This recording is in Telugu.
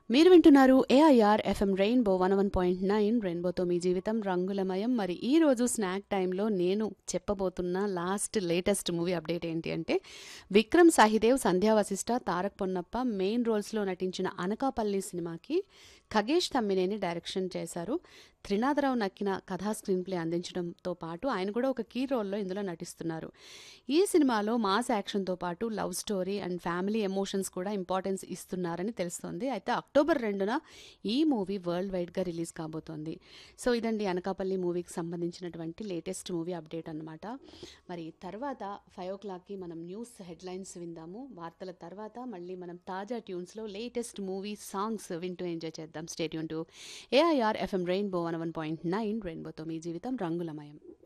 మీరు వింటున్నారు A I R F M rainbow one one point nine రెయిన్బోతో మీ జీవితం రంగులమయం మరి ఈ రోజు స్నాక్ టైంలో నేను చెప్పబోతున్న లాస్ట్ లేటెస్ట్ మూవీ అప్డేట్ ఏంటి అంటే విక్రమ్ సాహిదేవ్ సంధ్యా వశిష్ట తారక్ పొన్నప్ప మెయిన్ రోల్స్లో నటించిన అనకాపల్లి సినిమాకి ఖగేష్ తమ్మినేని డైరెక్షన్ చేశారు త్రినాథరావు నక్కిన కథా స్క్రీన్ ప్లే అందించడంతో పాటు ఆయన కూడా ఒక కీ రోల్లో ఇందులో నటిస్తున్నారు ఈ సినిమాలో మాస్ యాక్షన్తో పాటు love story and family emotions కూడా ఇంపార్టెన్స్ ఇస్తున్నారని తెలుస్తోంది అయితే అక్టోబర్ రెండున ఈ మూవీ వరల్డ్ వైడ్గా రిలీజ్ కాబోతోంది సో ఇదండి అనకాపల్లి మూవీకి సంబంధించినటువంటి లేటెస్ట్ మూవీ అప్డేట్ అన్నమాట మరి తర్వాత ఫైవ్ ఓ క్లాక్కి మనం న్యూస్ హెడ్లైన్స్ విందాము వార్తల తర్వాత మళ్ళీ మనం తాజా ట్యూన్స్లో లేటెస్ట్ మూవీ సాంగ్స్ వింటూ ఎంజాయ్ చేద్దాం stay tuned to A I R F M rainbow one one point nine రెయిన్బోతో మీ జీవితం రంగులమయం